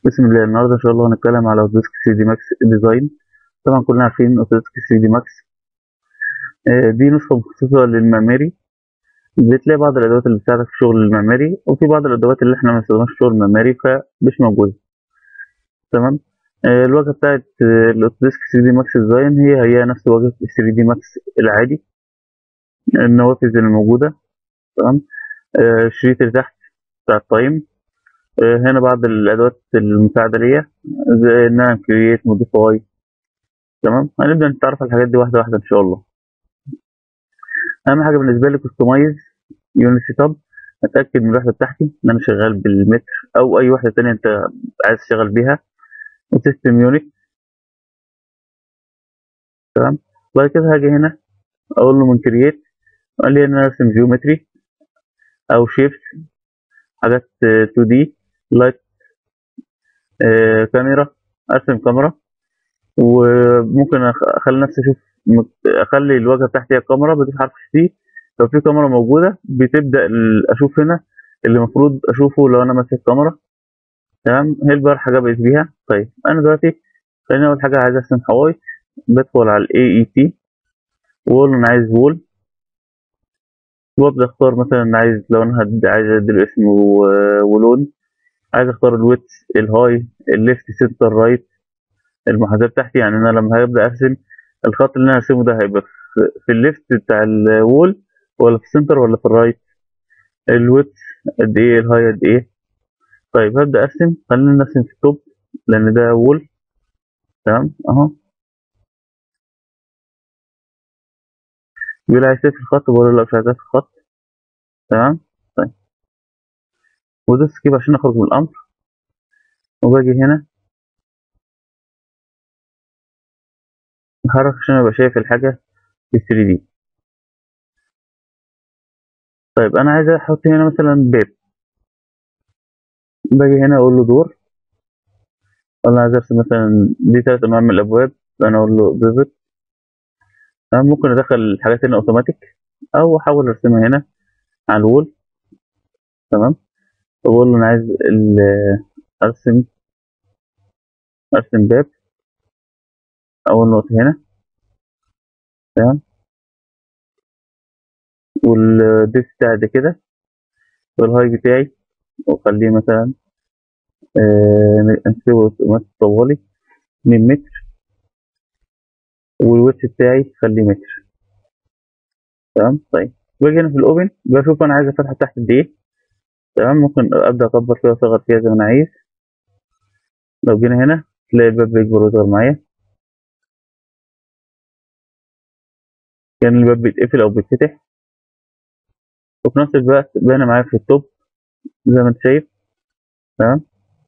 بسم الله النهارده ان شاء الله هنتكلم على اوتوديسك 3 دي ماكس ديزاين طبعا كلنا عارفين اوتوديسك 3 دي ماكس آه، دي نسخه مخصصه للمعماري بتلاقي بعض الادوات اللي بتساعدك في الشغل المعماري وفي بعض الادوات اللي احنا ما بنستخدمهاش في الشغل المعماري فمش موجوده تمام آه، الواجهه بتاعت آه، الاوتوديسك 3 دي ماكس ديزاين هي هي نفس واجهه 3 دي ماكس العادي النوافذ اللي موجوده تمام آه، الشريط اللي تحت بتاع التايم آه، هنا بعض الادوات المساعده ليا زي ان انا كرييت موديفاي تمام هنبدا نتعرف على الحاجات دي واحده واحده ان شاء الله اهم حاجه بالنسبه لي كستمايز يونت سيت اب اتاكد من الوحده بتاعتي ان انا شغال بالمتر او اي وحده تانية انت عايز تشتغل بيها وسيستم يونت تمام بعد كده هاجي هنا اقول له من كرييت قال لي ان انا ارسم جيومتري او شيفت حاجات 2 دي لايت كاميرا ارسم كاميرا وممكن أخ- اخلي نفسي اشوف مت- اخلي الواجهه بتاعتي هي الكاميرا بدوس حرف سي لو في كاميرا موجوده بتبدا ال- اشوف هنا اللي المفروض اشوفه لو انا ماسك كاميرا تمام هيلبر حاجه بقيت بيها طيب انا دلوقتي خليني اول حاجه عايز ارسم حوايط بدخل على الاي اي تي واقول له انا عايز وول وابدا اختار مثلا عايز لو انا هد- عايز اديله اسم و- ولون عايز اختار الويت الهاي الليفت سنتر رايت المحاذاه بتاعتي يعني انا لما هبدا ارسم الخط اللي انا هرسمه ده هيبقى في في الليفت بتاع الوول ولا في السنتر ولا في الرايت الويت قد ايه الهاي قد ايه طيب هبدا ارسم خلينا نرسم في التوب لان ده وول تمام اهو بيقول عايز تقفل الخط بقول له لا مش عايز اقفل الخط تمام طيب ودوس سكيب عشان اخرج من الامر وباجي هنا بحرك عشان ابقى شايف الحاجه في 3 دي طيب انا عايز احط هنا مثلا باب باجي هنا اقول له دور انا عايز ارسم مثلا دي تلات انواع من الابواب انا اقول له بيفت انا ممكن ادخل الحاجات هنا اوتوماتيك او احاول ارسمها هنا على الوول تمام واقول له انا عايز ال- ارسم ارسم باب اول نقطة هنا تمام والديس بتاعي ده كده والهاي بتاعي واخليه مثلا آه، نسيبه مثلا طوالي 2 متر والويتش بتاعي خليه متر تمام طيب باجي هنا في الاوبن بشوف انا عايز افتح تحت قد ايه تمام ممكن ابدا اكبر فيها واصغر فيها زي ما انا عايز لو جينا هنا تلاقي الباب بيكبر ويصغر معايا كان الباب بيتقفل او بيتفتح وفي نفس الوقت باين معايا في التوب زي ما انت شايف تمام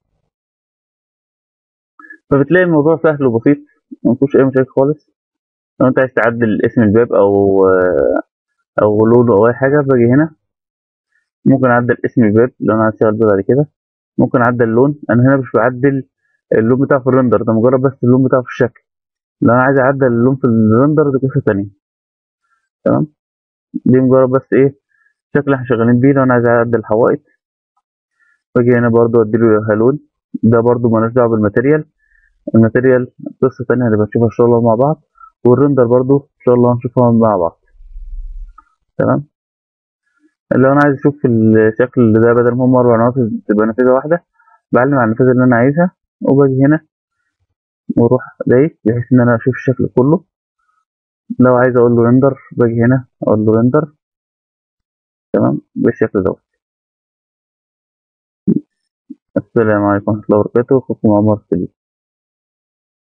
فبتلاقي الموضوع سهل وبسيط مفيهوش اي مشاكل خالص لو انت عايز تعدل اسم الباب او او لونه او اي حاجه باجي هنا ممكن اعدل اسم الباب لو انا عايز اشتغل بيه بعد كده ممكن اعدل اللون انا هنا مش بعدل اللون بتاعه في الرندر ده مجرد بس اللون بتاعه في الشكل لو انا عايز اعدل اللون في الرندر دي قصه تانية تمام دي مجرد بس ايه شكل احنا شغالين بيه لو انا عايز اعدل الحوائط باجي هنا برضو اديله لون ده برضو مالناش دعوه بالماتيريال الماتيريال قصه تانية هنبقى نشوفها ان شاء الله مع بعض والرندر برضو ان شاء الله هنشوفها مع بعض تمام لو انا عايز اشوف الشكل ده بدل ما هم اربع نوافذ تبقى نافذه واحده بعلم على النافذه اللي انا عايزها وباجي هنا واروح دايس بحيث ان انا اشوف الشكل كله لو عايز اقول له ريندر باجي هنا اقول له ريندر تمام بالشكل دوت السلام عليكم ورحمه الله وبركاته اخوكم عمر سليم